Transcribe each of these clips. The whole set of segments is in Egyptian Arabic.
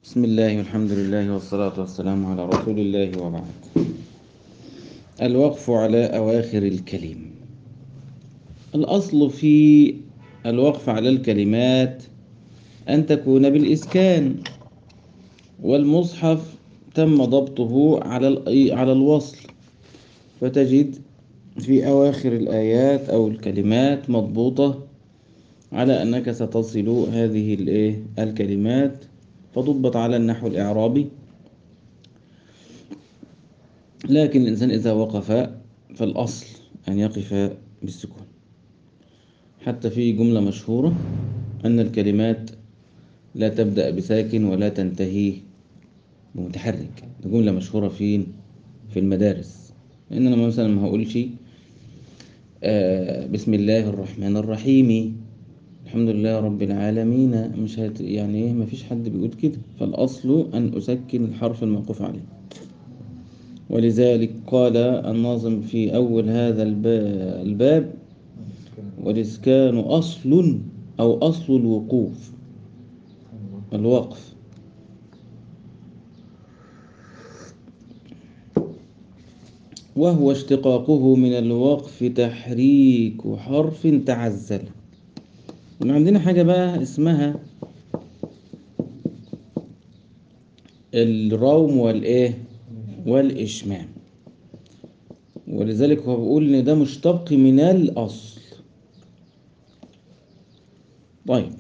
بسم الله والحمد لله والصلاة والسلام على رسول الله وبعد الوقف على أواخر الكلم الأصل في الوقف على الكلمات أن تكون بالإسكان والمصحف تم ضبطه على ال- على الوصل فتجد في أواخر الآيات أو الكلمات مضبوطة على أنك ستصل هذه الإيه الكلمات فضبط على النحو الإعرابي لكن الإنسان إذا وقف فالأصل أن يقف بالسكون حتى في جملة مشهورة أن الكلمات لا تبدأ بساكن ولا تنتهي بمتحرك دي جملة مشهورة فين في المدارس إن أنا مثلا ما هقولش آه بسم الله الرحمن الرحيم الحمد لله رب العالمين مش هت... يعني ايه مفيش حد بيقول كده فالأصل أن أسكن الحرف الموقوف عليه ولذلك قال الناظم في أول هذا الب- الباب والإسكان أصل أو أصل الوقوف الوقف وهو اشتقاقه من الوقف تحريك حرف تعزل يبقى عندنا حاجة بقى اسمها الروم والإيه والإشمام ولذلك هو بيقول إن ده مشتق من الأصل طيب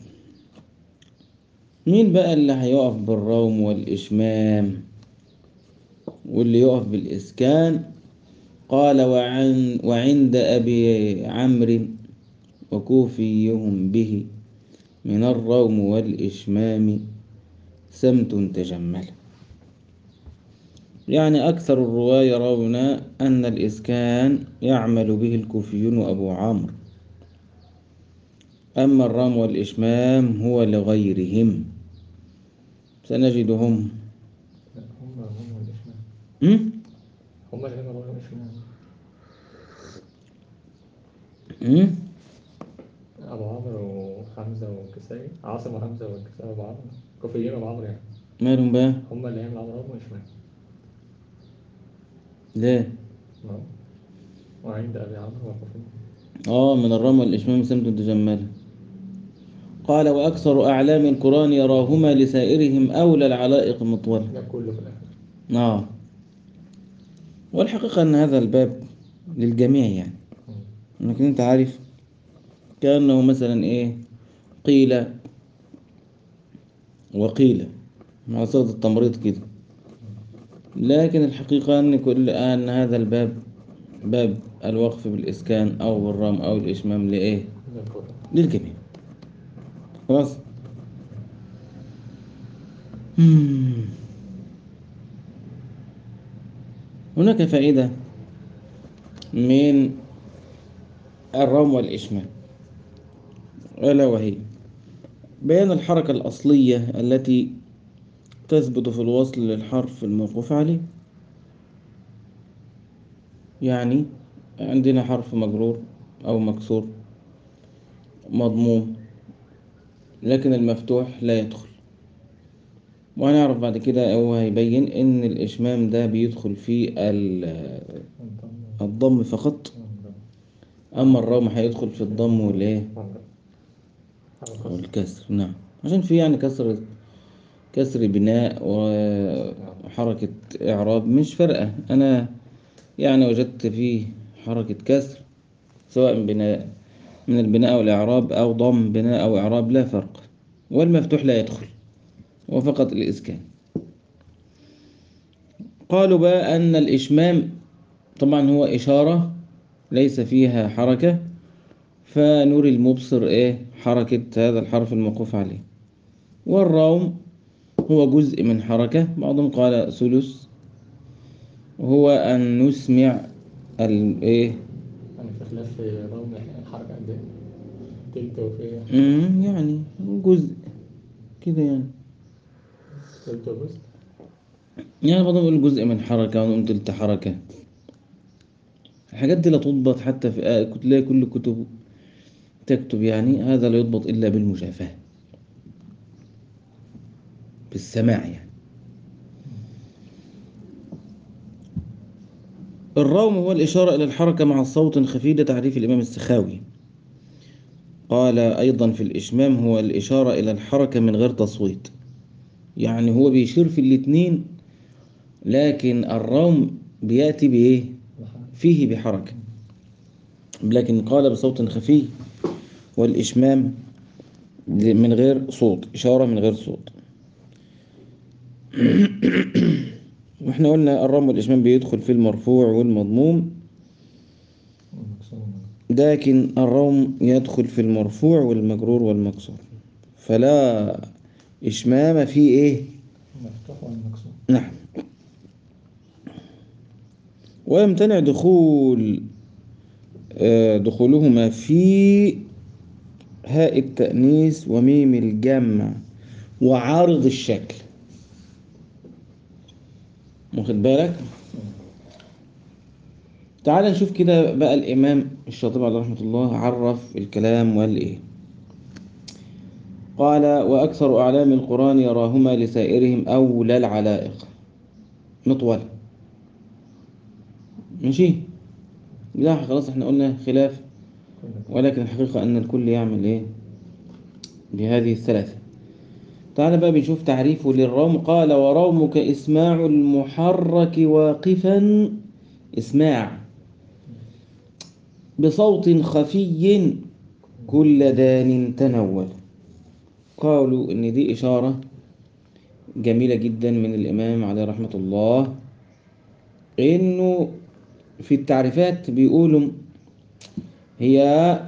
مين بقى اللي هيقف بالروم والإشمام واللي يقف بالإسكان قال وعن وعند أبي عمرو وكوفيهم به من الروم والإشمام سمت تجمل يعني أكثر الرواة يرون أن الإسكان يعمل به الكوفيون وأبو عمرو أما الرام والإشمام هو لغيرهم سنجدهم هم هم والإشمام هم؟ هم اللي هم والإشمام هم؟ أبو عمرو وحمزة والكسائي عاصم وحمزة والكسائي وأبو عمرو كوفيين أبو عمرو يعني مالهم بقى هم اللي هم العمرو والإشمام ليه نعم وعند أبي عمرو وكوفيين آه من الرام والإشمام سمت تجمل قال وأكثر أعلام القرآن يراهما لسائرهم أولى العلائق مطولة ده كله في الآخر آه والحقيقة أن هذا الباب للجميع يعني لكن أنت عارف كأنه مثلا إيه قيل وقيل مع صيغة التمريض كده لكن الحقيقة أن كل أن هذا الباب باب الوقف بالإسكان أو بالرام أو الإشمام لإيه ده كله للجميع خلاص مم. هناك فائدة من الروم والإشمام ألا وهي بيان الحركة الأصلية التي تثبت في الوصل للحرف الموقوف عليه يعني عندنا حرف مجرور أو مكسور مضموم لكن المفتوح لا يدخل وهنعرف بعد كده هو هيبين ان الاشمام ده بيدخل في ال- الضم فقط اما الروم هيدخل في الضم والايه والكسر نعم عشان في يعني كسر كسر بناء وحركة إعراب مش فارقة أنا يعني وجدت فيه حركة كسر سواء بناء من البناء أو الإعراب أو ضم بناء أو إعراب لا فرق والمفتوح لا يدخل وفقط الإسكان قالوا بقى أن الإشمام طبعا هو إشارة ليس فيها حركة فنري المبصر إيه حركة هذا الحرف الموقوف عليه والروم هو جزء من حركة بعضهم قال ثلث هو أن نسمع ال إيه يعني في خلاف في روم الحركة قد إيه؟ تلت وفي مم، يعني جزء كده يعني تلت وجزء يعني بعضهم يقول جزء من حركة وأنا قلت تلت حركة الحاجات دي لا تضبط حتى في آه كنت تلاقي كل كتب تكتب يعني هذا لا يضبط إلا بالمشافهة في السماع يعني الروم هو الإشارة إلى الحركة مع الصوت خفي ده تعريف الإمام السخاوي قال أيضا في الإشمام هو الإشارة إلى الحركة من غير تصويت يعني هو بيشير في الاتنين لكن الروم بيأتي بإيه فيه بحركة لكن قال بصوت خفي والإشمام من غير صوت إشارة من غير صوت واحنا قلنا الرم والإشمام بيدخل في المرفوع والمضموم المكسور لكن الروم يدخل في المرفوع والمجرور والمكسور فلا إشمام في إيه مفتوح والمكسور نعم ويمتنع دخول آه، دخولهما في هاء التأنيث وميم الجمع وعارض الشكل واخد بالك تعال نشوف كده بقى الإمام الشاطبي عليه رحمة الله عرف الكلام وقال إيه قال وأكثر أعلام القرآن يراهما لسائرهم أولى العلائق مطول ماشي لا خلاص احنا قلنا خلاف كل ولكن الحقيقة أن الكل يعمل إيه بهذه الثلاثة تعال بقى بنشوف تعريفه للروم قال ورومك إسماع المحرك واقفا إسماع بصوت خفي كل دان تنول قالوا إن دي إشارة جميلة جدا من الإمام عليه رحمة الله إنه في التعريفات بيقولوا هي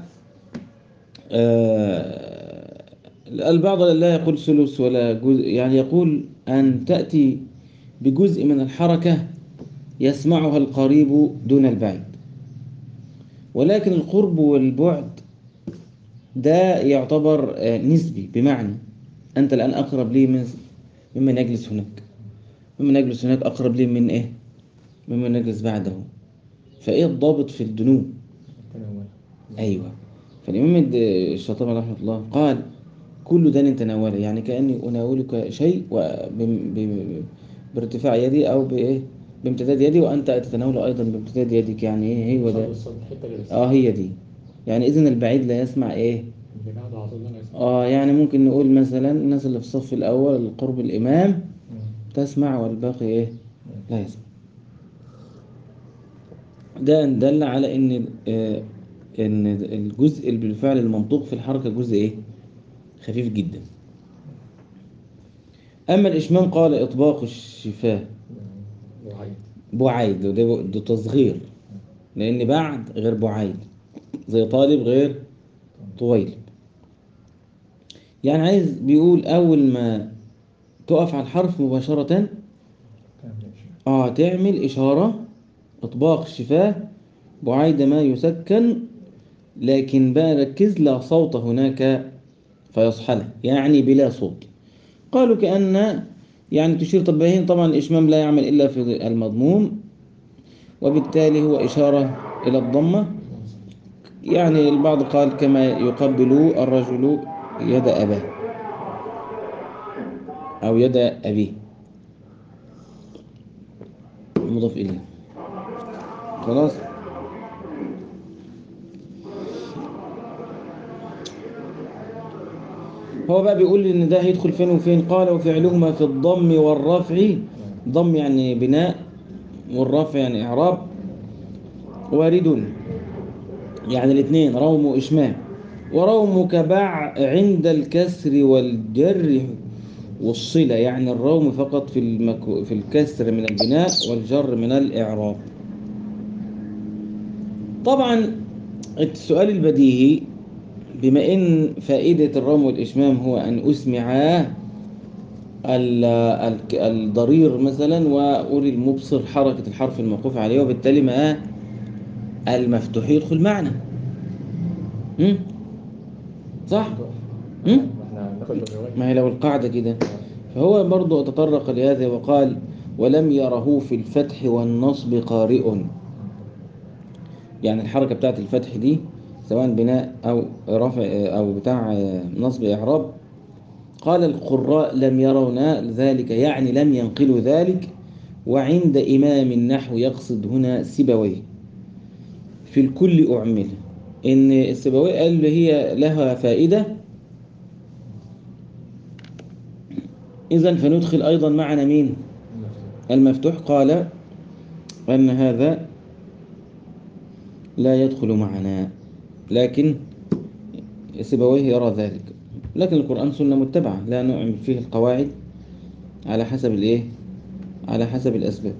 آه، البعض لا يقول ثلث ولا جزء يعني يقول أن تأتي بجزء من الحركة يسمعها القريب دون البعيد ولكن القرب والبعد ده يعتبر آه، نسبي بمعنى أنت الآن أقرب لي من ممن يجلس هناك ممن يجلس هناك أقرب لي من إيه ممن يجلس بعده فإيه الضابط في الدنو التناول أيوة فالإمام الد- الشاطبي رحمه الله قال كل دان تناوله يعني كأني أناولك شيء وبم- ب- بارتفاع يدي أو بإيه بامتداد يدي وأنت تتناوله أيضا بامتداد يدك يعني إيه هو ده الصوت الحته اللي بس آه هي دي يعني إذن البعيد لا يسمع إيه اللي بعده على طول ده ما يسمع آه يعني ممكن نقول مثلا الناس اللي في الصف الأول القرب الإمام مم. تسمع والباقي إيه لا يسمع ده إن دل على ان آه، ان الجزء اللي بالفعل المنطوق في الحركه جزء ايه خفيف جدا اما الاشمام قال اطباق الشفاه وعيد بعيد ده, ده تصغير لان بعد غير بعيد زي طالب غير طويل يعني عايز بيقول اول ما تقف على الحرف مباشره تعمل اه تعمل إشارة إطباق الشفاه بعيد ما يسكن لكن بقى ركز لا صوت هناك فيصحله يعني بلا صوت قالوا كأن يعني تشير طب هنا طبعا الإشمام لا يعمل إلا في المضموم وبالتالي هو إشارة إلى الضمة يعني البعض قال كما يقبل الرجل يد أباه أو يد أبيه مضاف إليه خلاص هو بقى بيقول لي ان ده هيدخل فين وفين قال وفعلهما في الضم والرفع ضم يعني بناء والرفع يعني اعراب وارد يعني الاثنين روم واشمام ورومك باع عند الكسر والجر والصلة يعني الروم فقط في المكو في الكسر من البناء والجر من الإعراب طبعا السؤال البديهي بما ان فائدة الروم والإشمام هو أن أسمع ال- ال- الضرير مثلا وأري المبصر حركة الحرف الموقوف عليه وبالتالي ما المفتوح يدخل معنا م? صح؟ مم؟ احنا ناخد بالرواية ما هي لو القاعدة كده فهو برضو تطرق لهذا وقال ولم يره في الفتح والنصب قارئ يعني الحركة بتاعت الفتح دي سواء بناء أو رفع أو بتاع نصب إعراب قال القراء لم يرون ذلك يعني لم ينقلوا ذلك وعند إمام النحو يقصد هنا سيبويه في الكل أعمل إن السيبويه قال هي لها فائدة إذا فندخل أيضا معنا مين المفتوح قال أن هذا لا يدخل معنا لكن سيبويه يرى ذلك لكن القرآن سنة متبعة لا نعمل فيه القواعد على حسب الإيه على حسب الأسباب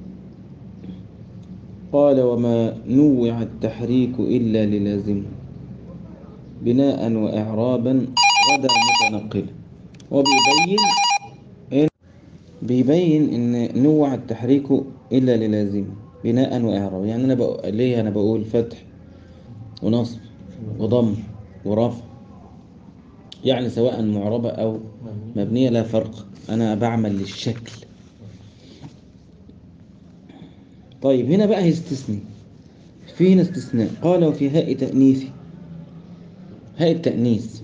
قال وما نوع التحريك إلا للازم بناء وإعرابا غدا متنقلا وبيبين إن بيبين إن نوع التحريك إلا للازم بناء وإعرابا يعني أنا بقول ليه أنا بقول فتح ونصب وضم ورفع يعني سواء معربة أو مبنية لا فرق أنا بعمل للشكل طيب هنا بقى يستثني في هنا استثناء قال وفي هاء تأنيث هاء التأنيث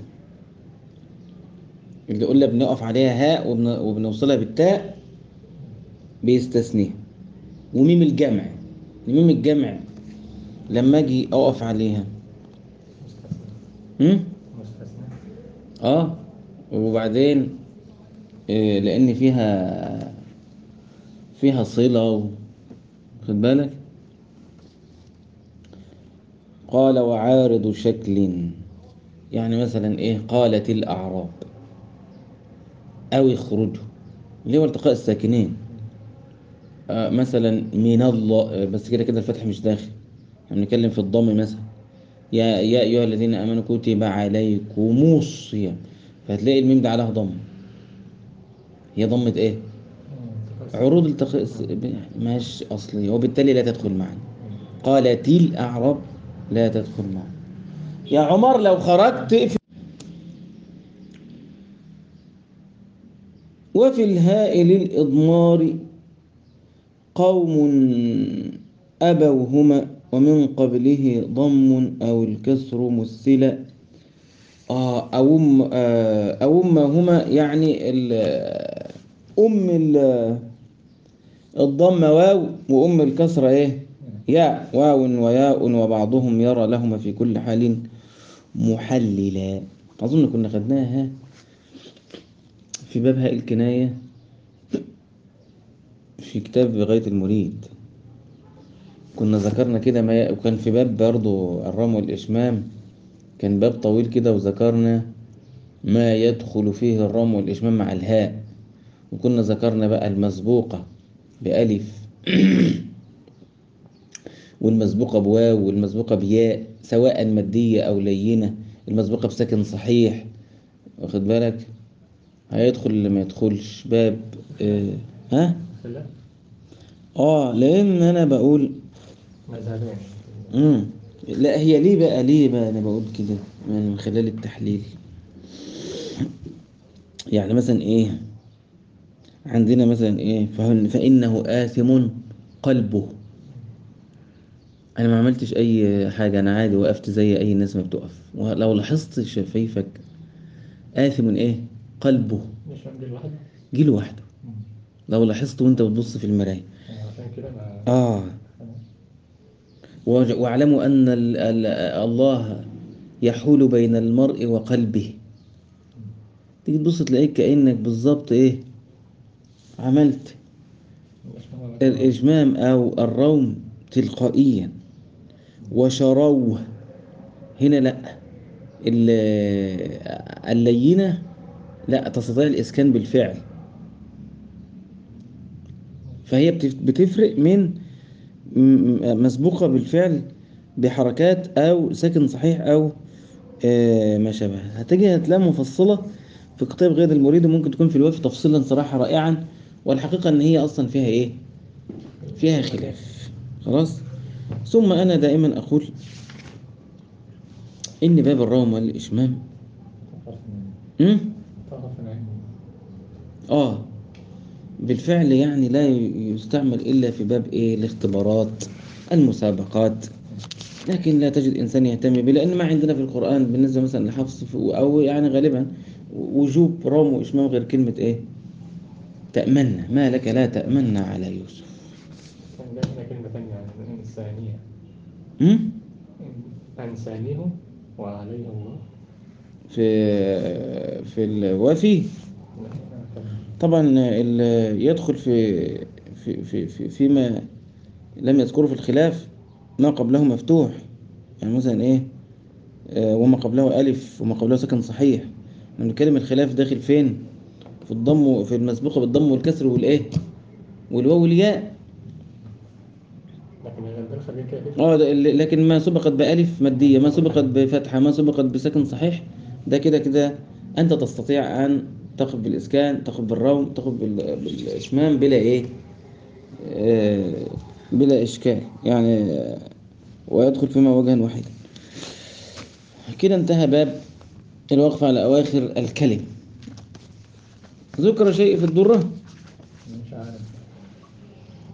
اللي قلنا بنقف عليها هاء وبن... وبنوصلها بالتاء بيستثنيها وميم الجمع ميم الجمع لما اجي اقف عليها هم؟ مستثنى اه وبعدين إيه لان فيها فيها صلة و- خد بالك قال وعارض شكل يعني مثلا ايه قالت الاعراب او يخرجوا اللي هو التقاء الساكنين آه مثلا من الله آه، بس كده كده الفتح مش داخل احنا بنتكلم في الضم مثلا يا يا ايها الذين امنوا كتب عليكم الصيام فهتلاقي الميم ده عليها ضم هي ضمة ايه عروض التقاء الس- مش اصلي وبالتالي لا تدخل معنا قالت الاعراب لا تدخل معنا يا عمر لو خرجت في وفي الهاء للإضمار قوم أبوهما ومن قبله ضم أو الكسر مثلا آه أو أم آه أو أمهما يعني ال- أم ال- الضم واو وأم الكسرة إيه ياء واو وياء وبعضهم يرى لهما في كل حال محللا أظن كنا خدناها في باب هاء الكناية في كتاب غاية المريد كنا ذكرنا كده ما وكان في باب برضو الرم والإشمام كان باب طويل كده وذكرنا ما يدخل فيه الرم والإشمام مع الهاء وكنا ذكرنا بقى المسبوقة بألف والمسبوقة بواو والمسبوقة بياء سواء مادية أو لينة المسبوقة بساكن صحيح واخد بالك هيدخل اللي ما يدخلش باب آه ها لا اه لان انا بقول مذهبين امم لا هي ليه بقى ليه بقى انا بقول كده يعني من خلال التحليل يعني مثلا ايه عندنا مثلا ايه فهن- فانه آثم قلبه انا ما عملتش اي حاجه انا عادي وقفت زي اي الناس ما بتقف ولو لاحظت شفايفك آثم ايه قلبه مش ممكن لوحده جه لوحده لو لاحظت وانت بتبص في المرايه عشان كده ما اه وج- واعلموا أن ال- ال- الله يحول بين المرء وقلبه تيجي تبص تلاقيك كأنك بالظبط إيه عملت مش مهم. الإجمام أو الروم تلقائيا وشروه هنا لأ ال- اللينة لا تستطيع الإسكان بالفعل فهي بتف- بتفرق من م- م- مسبوقة بالفعل بحركات أو ساكن صحيح أو آه، ما شابه هتجي هتلاقي مفصلة في كتاب غير المريد وممكن تكون في الوقف تفصيلا صراحة رائعا والحقيقة إن هي أصلا فيها إيه؟ فيها خلاف خلاص ثم أنا دائما أقول إن باب الروم والإشمام طرف من م? طرف من عين آه بالفعل يعني لا ي- يستعمل إلا في باب إيه الاختبارات المسابقات لكن لا تجد إنسان يهتم به لأن ما عندنا في القرآن بالنسبة مثلا لحفص في- أو يعني غالبا وجوب رام وإشمام غير كلمة إيه تأمنا ما لك لا تأمنا على يوسف كان جاءنا كلمة تانية عن إنسانية هم؟ أنسانيه وعليه الله في في الوافي لا، كان- طبعا ال- يدخل في في في في فيما لم يذكره في الخلاف ما قبله مفتوح يعني مثلا ايه آه، وما قبله ألف وما قبله سكن صحيح لما نتكلم الخلاف داخل فين في الضم في المسبوقة بالضم والكسر والايه والواو والياء لكن الغلبان خارجين كده ليه؟ اه ده ال- لكن ما سبقت بألف مادية ما سبقت بفتحة ما سبقت بسكن صحيح ده كده كده أنت تستطيع أن تقف بالإسكان تقف بالروم تقف بال- بالإشمام بلا إيه آه، بلا إشكال يعني آه، ويدخل فيما وجها واحدا كده انتهى باب الوقف على أواخر الكلم ذكر شيء في الدرة مش عارف